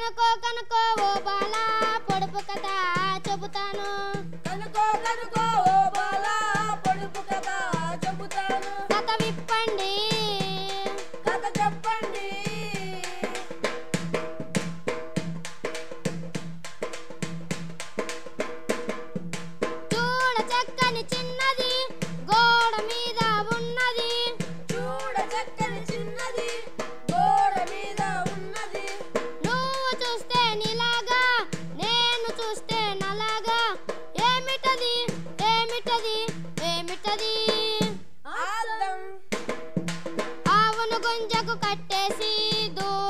కనుకో కనుకో ఓ బాలా పొడుపు కథ చెబుతాను కనుకో కనుకో ఓ బాలా పొడుపు కథ చెబుతాను కథ విప్పండి కథ చెప్పండి చూడ చక్కని చిన్నది గోడ మీద ఉన్నది చూడ చక్కని చిన్నది గోడ మీద ఉన్నది నువ్వు చూస్తే నీలాగా నేను చూస్తే నలాగా ఏమిటది ఏమిటది ఏమిటది అద్దం ఆవును గుంజకు కట్టేసి దూరం